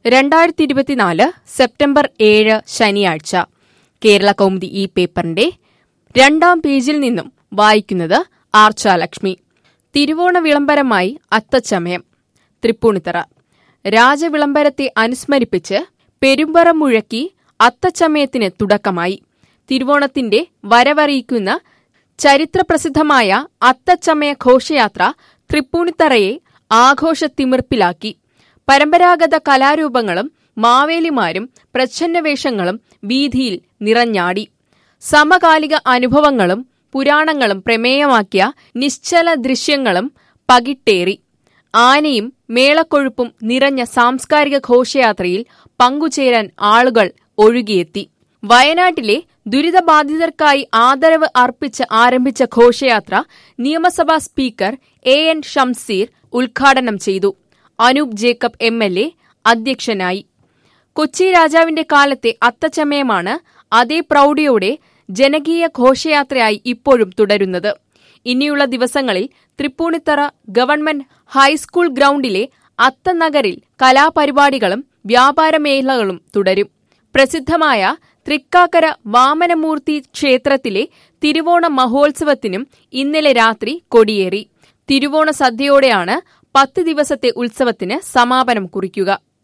രണ്ടായിരത്തി ഇരുപത്തിനാല് സെപ്റ്റംബർ ഏഴ് ശനിയാഴ്ച കേരള കൗമുദി ഈ പേപ്പറിന്റെ രണ്ടാം പേജിൽ നിന്നും വായിക്കുന്നത് ആർച്ചാലക്ഷ്മി തിരുവോണ വിളംബരമായി അത്തച്ചമയം തൃപ്പൂണിത്തറ രാജവിളംബരത്തെ അനുസ്മരിപ്പിച്ച് പെരുമ്പറ മുഴക്കി അത്തച്ചമയത്തിന് തുടക്കമായി തിരുവോണത്തിന്റെ വരവറിയിക്കുന്ന ചരിത്രപ്രസിദ്ധമായ അത്തച്ചമയ ഘോഷയാത്ര തൃപ്പൂണിത്തറയെ ആഘോഷത്തിമിർപ്പിലാക്കി പരമ്പരാഗത കലാരൂപങ്ങളും മാവേലിമാരും പ്രച്ഛന്നവേഷങ്ങളും വീതിയിൽ നിറഞ്ഞാടി സമകാലിക അനുഭവങ്ങളും പുരാണങ്ങളും പ്രമേയമാക്കിയ നിശ്ചല ദൃശ്യങ്ങളും പകിട്ടേറി ആനയും മേളക്കൊഴുപ്പും നിറഞ്ഞ സാംസ്കാരിക ഘോഷയാത്രയിൽ പങ്കുചേരാൻ ആളുകൾ ഒഴുകിയെത്തി വയനാട്ടിലെ ദുരിതബാധിതർക്കായി ആദരവ് അർപ്പിച്ച് ആരംഭിച്ച ഘോഷയാത്ര നിയമസഭാ സ്പീക്കർ എ എൻ ഷംസീർ ഉദ്ഘാടനം ചെയ്തു Anoop Jacob M L A അധ്യക്ഷനായി കൊച്ചി രാജാവിന്റെ കാലത്തെ അത്തച്ചമയമാണ് അതേ പ്രൗഢിയോടെ ജനകീയ ഘോഷയാത്രയായി ഇപ്പോഴും തുടരുന്നത് ഇനിയുള്ള ദിവസങ്ങളിൽ തൃപ്പൂണിത്തറ ഗവൺമെന്റ് ഹൈസ്കൂൾ ഗ്രൗണ്ടിലെ അത്തനഗറിൽ കലാപരിപാടികളും വ്യാപാരമേളകളും തുടരും പ്രസിദ്ധമായ തൃക്കാക്കര വാമനമൂർത്തി ക്ഷേത്രത്തിലെ തിരുവോണ മഹോത്സവത്തിനും ഇന്നലെ രാത്രി കൊടിയേറി തിരുവോണ സദ്യയോടെയാണ് പത്ത് ദിവസത്തെ ഉത്സവത്തിന് സമാപനം കുറിക്കുക